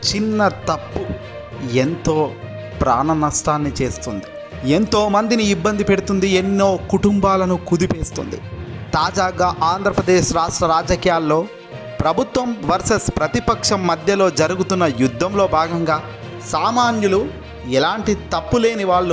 చిన్న తప్పు ఎంతో ప్రాణ నష్టాన్ని చేస్తుంది ఎంతో మందిని ఇబ్బంది పెడుతుంది ఎన్నో కుటుంబాలను కుదిపేస్తుంది తాజాగా ఆంధ్రప్రదేశ్ రాష్ట్ర రాజకీయాల్లో ప్రభుత్వం వర్సెస్ ప్రతిపక్షం మధ్యలో జరుగుతున్న యుద్ధంలో భాగంగా సామాన్యులు ఎలాంటి తప్పు లేని వాళ్ళు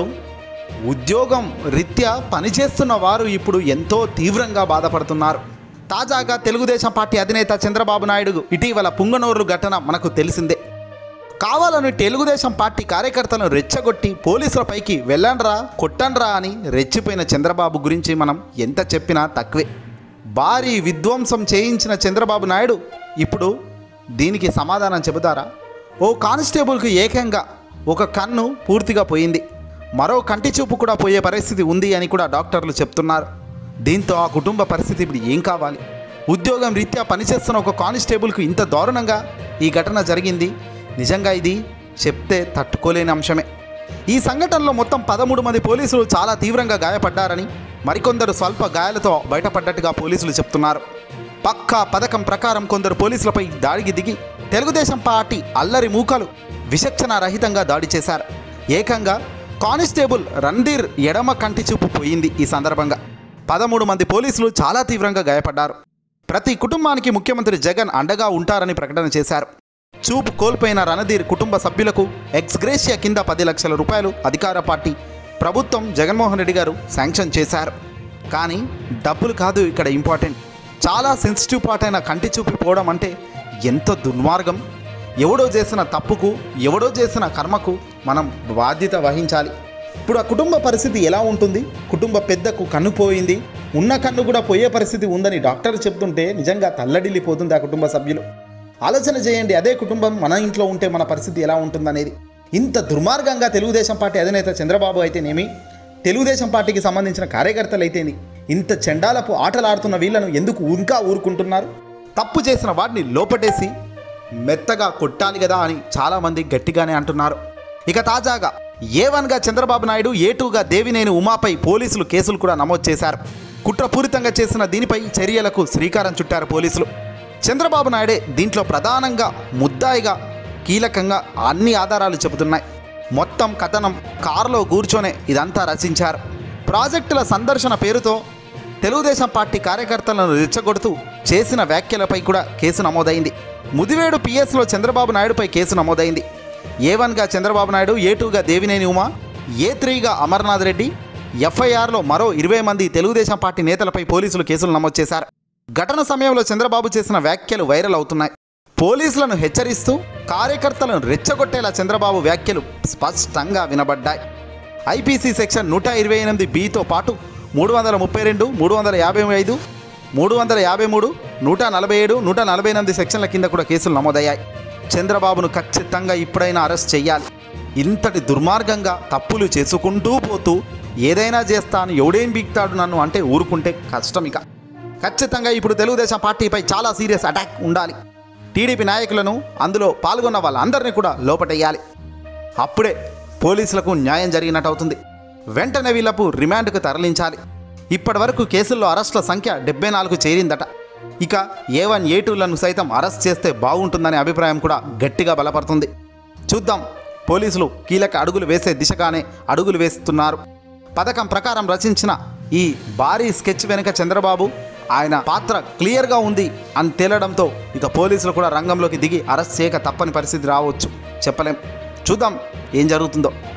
ఉద్యోగం రీత్యా పనిచేస్తున్న వారు ఇప్పుడు ఎంతో తీవ్రంగా బాధపడుతున్నారు తాజాగా తెలుగుదేశం పార్టీ అధినేత చంద్రబాబు నాయుడు ఇటీవల పుంగనూరు ఘటన మనకు తెలిసిందే కావాలని తెలుగుదేశం పార్టీ కార్యకర్తలను రెచ్చగొట్టి పోలీసులపైకి వెళ్ళండ్రా కొట్టండ్రా అని రెచ్చిపోయిన చంద్రబాబు గురించి మనం ఎంత చెప్పినా తక్కువే భారీ విధ్వంసం చేయించిన చంద్రబాబు నాయుడు ఇప్పుడు దీనికి సమాధానం చెబుతారా ఓ కానిస్టేబుల్కి ఏకంగా ఒక కన్ను పూర్తిగా పోయింది మరో కంటి చూపు కూడా పోయే పరిస్థితి ఉంది అని కూడా డాక్టర్లు చెప్తున్నారు దీంతో ఆ కుటుంబ పరిస్థితి ఇప్పుడు ఏం కావాలి ఉద్యోగం రీత్యా పనిచేస్తున్న ఒక కానిస్టేబుల్కు ఇంత దారుణంగా ఈ ఘటన జరిగింది నిజంగా ఇది చెప్తే తట్టుకోలేని అంశమే ఈ సంఘటనలో మొత్తం పదమూడు మంది పోలీసులు చాలా తీవ్రంగా గాయపడ్డారని మరికొందరు స్వల్ప గాయాలతో బయటపడ్డట్టుగా పోలీసులు చెప్తున్నారు పక్కా పథకం ప్రకారం కొందరు పోలీసులపై దాడికి దిగి తెలుగుదేశం పార్టీ అల్లరి మూకలు విచక్షణ రహితంగా దాడి చేశారు ఏకంగా కానిస్టేబుల్ రణ్ధీర్ ఎడమ కంటి చూపు పోయింది ఈ సందర్భంగా పదమూడు మంది పోలీసులు చాలా తీవ్రంగా గాయపడ్డారు ప్రతి కుటుంబానికి ముఖ్యమంత్రి జగన్ అండగా ఉంటారని ప్రకటన చేశారు చూపు కోల్పోయిన రణధీర్ కుటుంబ సభ్యులకు ఎక్స్గ్రేషియా కింద పది లక్షల రూపాయలు అధికార పార్టీ ప్రభుత్వం జగన్మోహన్ రెడ్డి గారు శాంక్షన్ చేశారు కానీ డబ్బులు కాదు ఇక్కడ ఇంపార్టెంట్ చాలా సెన్సిటివ్ పార్ట్ అయిన కంటి చూపి పోవడం అంటే ఎంత దుర్మార్గం ఎవడో చేసిన తప్పుకు ఎవడో చేసిన కర్మకు మనం బాధ్యత వహించాలి ఇప్పుడు ఆ కుటుంబ పరిస్థితి ఎలా ఉంటుంది కుటుంబ పెద్దకు కన్ను పోయింది ఉన్న కన్ను కూడా పోయే పరిస్థితి ఉందని డాక్టర్ చెప్తుంటే నిజంగా తల్లడిల్లిపోతుంది ఆ కుటుంబ సభ్యులు ఆలోచన చేయండి అదే కుటుంబం మన ఇంట్లో ఉంటే మన పరిస్థితి ఎలా ఉంటుందనేది ఇంత దుర్మార్గంగా తెలుగుదేశం పార్టీ అధినేత చంద్రబాబు అయితేనేమి తెలుగుదేశం పార్టీకి సంబంధించిన కార్యకర్తలు అయితేని ఇంత చెండాలపు ఆటలాడుతున్న వీళ్ళను ఎందుకు ఇంకా ఊరుకుంటున్నారు తప్పు చేసిన వాడిని లోపటేసి మెత్తగా కొట్టాలి కదా అని చాలామంది గట్టిగానే అంటున్నారు ఇక తాజాగా ఏ వన్గా చంద్రబాబు నాయుడు ఏ టూగా దేవినేని ఉమాపై పోలీసులు కేసులు కూడా నమోదు చేశారు కుట్రపూరితంగా చేసిన దీనిపై చర్యలకు శ్రీకారం చుట్టారు పోలీసులు చంద్రబాబు నాయుడే దీంట్లో ప్రధానంగా ముద్దాయిగా కీలకంగా అన్ని ఆధారాలు చెబుతున్నాయి మొత్తం కథనం కారులో కూర్చొనే ఇదంతా రచించారు ప్రాజెక్టుల సందర్శన పేరుతో తెలుగుదేశం పార్టీ కార్యకర్తలను రెచ్చగొడుతూ చేసిన వ్యాఖ్యలపై కూడా కేసు నమోదైంది ముదివేడు పిఎస్లో చంద్రబాబు నాయుడుపై కేసు నమోదైంది ఏ వన్గా చంద్రబాబు నాయుడు ఏ టూగా దేవినేని ఉమా ఏ త్రీగా అమర్నాథ్ రెడ్డి ఎఫ్ఐఆర్లో మరో ఇరవై మంది తెలుగుదేశం పార్టీ నేతలపై పోలీసులు కేసులు నమోదు చేశారు ఘటన సమయంలో చంద్రబాబు చేసిన వ్యాఖ్యలు వైరల్ అవుతున్నాయి పోలీసులను హెచ్చరిస్తూ కార్యకర్తలను రెచ్చగొట్టేలా చంద్రబాబు వ్యాఖ్యలు స్పష్టంగా వినబడ్డాయి ఐపీసీ సెక్షన్ నూట ఇరవై ఎనిమిది బితో పాటు మూడు వందల ముప్పై రెండు మూడు వందల యాభై ఐదు మూడు వందల యాభై మూడు నూట నలభై ఏడు నూట నలభై ఎనిమిది సెక్షన్ల కింద కూడా కేసులు నమోదయ్యాయి చంద్రబాబును ఖచ్చితంగా ఇప్పుడైనా అరెస్ట్ చేయాలి ఇంతటి దుర్మార్గంగా తప్పులు చేసుకుంటూ పోతూ ఏదైనా చేస్తాను ఎవడేం బీక్తాడు నన్ను అంటే ఊరుకుంటే కష్టం ఇక ఖచ్చితంగా ఇప్పుడు తెలుగుదేశం పార్టీపై చాలా సీరియస్ అటాక్ ఉండాలి టీడీపీ నాయకులను అందులో పాల్గొన్న వాళ్ళందరినీ కూడా లోపటేయాలి అప్పుడే పోలీసులకు న్యాయం జరిగినట్టు అవుతుంది వెంటనే వీళ్లకు రిమాండ్కు తరలించాలి ఇప్పటి వరకు కేసుల్లో అరెస్టుల సంఖ్య డెబ్బై నాలుగు చేరిందట ఇక ఏ వన్ ఏ టూలను సైతం అరెస్ట్ చేస్తే బాగుంటుందనే అభిప్రాయం కూడా గట్టిగా బలపడుతుంది చూద్దాం పోలీసులు కీలక అడుగులు వేసే దిశగానే అడుగులు వేస్తున్నారు పథకం ప్రకారం రచించిన ఈ భారీ స్కెచ్ వెనుక చంద్రబాబు ఆయన పాత్ర క్లియర్గా ఉంది అని తేలడంతో ఇక పోలీసులు కూడా రంగంలోకి దిగి అరెస్ట్ చేయక తప్పని పరిస్థితి రావచ్చు చెప్పలేం చూద్దాం ఏం జరుగుతుందో